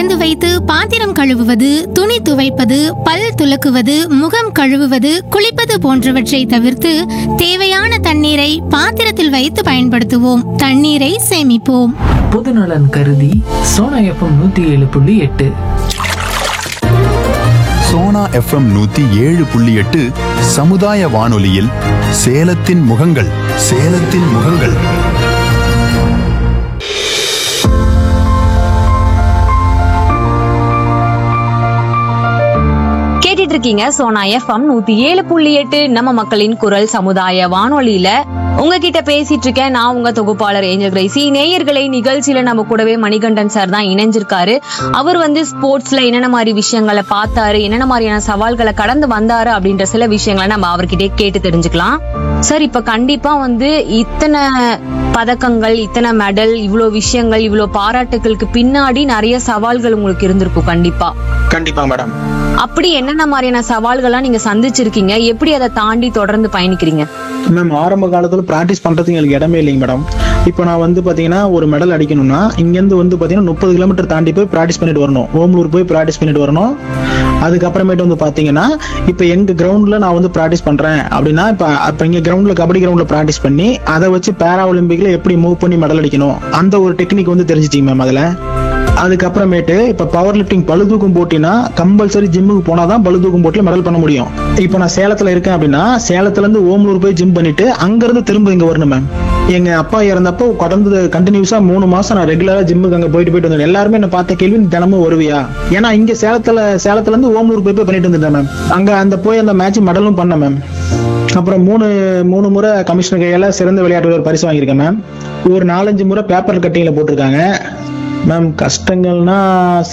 திறந்து வைத்து பாத்திரம் கழுவுவது துணி துவைப்பது பல் துலக்குவது முகம் கழுவுவது குளிப்பது போன்றவற்றை தவிர்த்து தேவையான தண்ணீரை பாத்திரத்தில் வைத்து பயன்படுத்துவோம் தண்ணீரை சேமிப்போம் பொதுநலன் கருதி சோனா எஃப்எம் நூத்தி ஏழு புள்ளி எட்டு சோனா எஃப்எம் நூத்தி ஏழு புள்ளி எட்டு சமுதாய வானொலியில் சேலத்தின் முகங்கள் சேலத்தின் முகங்கள் கேட்டுட்டு இருக்கீங்க சோனா எஃப்எம் நூத்தி ஏழு புள்ளி எட்டு நம்ம மக்களின் குரல் சமுதாய வானொலியில உங்ககிட்ட பேசிட்டு இருக்கேன் நான் உங்க தொகுப்பாளர் ஏஞ்சல் கிரைசி நேயர்களை நிகழ்ச்சியில நம்ம கூடவே மணிகண்டன் சார் தான் இணைஞ்சிருக்காரு அவர் வந்து ஸ்போர்ட்ஸ்ல என்னென்ன மாதிரி விஷயங்களை பார்த்தாரு என்னென்ன மாதிரியான சவால்களை கடந்து வந்தாரு அப்படின்ற சில விஷயங்களை நம்ம அவர்கிட்டே கேட்டு தெரிஞ்சுக்கலாம் சார் இப்ப கண்டிப்பா வந்து இத்தனை பதக்கங்கள் இத்தனை மெடல் இவ்வளோ விஷயங்கள் இவ்வளோ பாராட்டுகளுக்கு பின்னாடி நிறைய சவால்கள் உங்களுக்கு இருந்திருக்கும் கண்டிப்பா கண்டிப்பா மேடம் அப்படி என்னென்ன மாதிரியான சவால்கள்லாம் நீங்க சந்திச்சிருக்கீங்க எப்படி அதை தாண்டி தொடர்ந்து பயணிக்கிறீங்க மேம் ஆரம்ப காலத்துல பிராக்டிஸ் பண்றதுக்கு எனக்கு இடமே இல்லைங்க மேடம் இப்போ நான் வந்து பாத்தீங்கன்னா ஒரு மெடல் அடிக்கணும்னா இங்கேருந்து வந்து பாத்தீங்கன்னா முப்பது கிலோமீட்டர் தாண்டி போய் பிராக்டிஸ் பண்ணிட்டு வரணும் ஓமலூர் போய் பிராக்டிஸ் பண்ணிட்டு வரணும் அதுக்கப்புறமேட்டு வந்து பாத்தீங்கன்னா இப்போ எங்க கிரவுண்ட்ல நான் வந்து பிராக்டிஸ் பண்றேன் அப்படின்னா இப்போ இப்போ இங்க கிரவுண்ட்ல கபடி கிரவுண்ட்ல பிராக்டிஸ் பண்ணி அதை வச்சு பேரா ஒலிம்பிக்ல எப்படி மூவ் பண்ணி மெடல் அடிக்கணும் அந்த ஒரு டெக்னிக் வந்து தெரிஞ்சிச்சிங்க மேம் அதுல அதுக்கப்புறமேட்டு இப்ப பவர் லிஃப்டிங் பளு தூக்கும் போட்டினா கம்பல்சரி ஜிம்முக்கு போனாதான் பளு தூக்கும் போட்டில மெடல் பண்ண முடியும் இப்போ நான் சேலத்துல இருக்கேன் அப்படின்னா சேலத்துல இருந்து ஓமலூர் போய் ஜிம் பண்ணிட்டு அங்க இருந்து திரும்ப இங்க வரணும் மேம் எங்க அப்பா இறந்தப்போ கடந்து கண்டினியூஸா மூணு மாசம் நான் ரெகுலரா ஜிம்முக்கு அங்க போயிட்டு போயிட்டு வந்தேன் எல்லாருமே என்ன பார்த்த கேள்வி "நீ தினமும் வருவியா ஏன்னா இங்க சேலத்துல சேலத்துல இருந்து ஓமலூர் போய் போய் பண்ணிட்டு வந்துட்டேன் மேம் அங்க அந்த போய் அந்த மேட்ச் மெடலும் பண்ணேன் மேம் அப்புறம் மூணு மூணு முறை கமிஷனர் கையால சிறந்த விளையாட்டு வீரர் பரிசு வாங்கியிருக்கேன் மேம் ஒரு நாலஞ்சு முறை பேப்பர் கட்டிங்ல போட்டிருக்காங்க மேம் கஷ்டங்கள்னா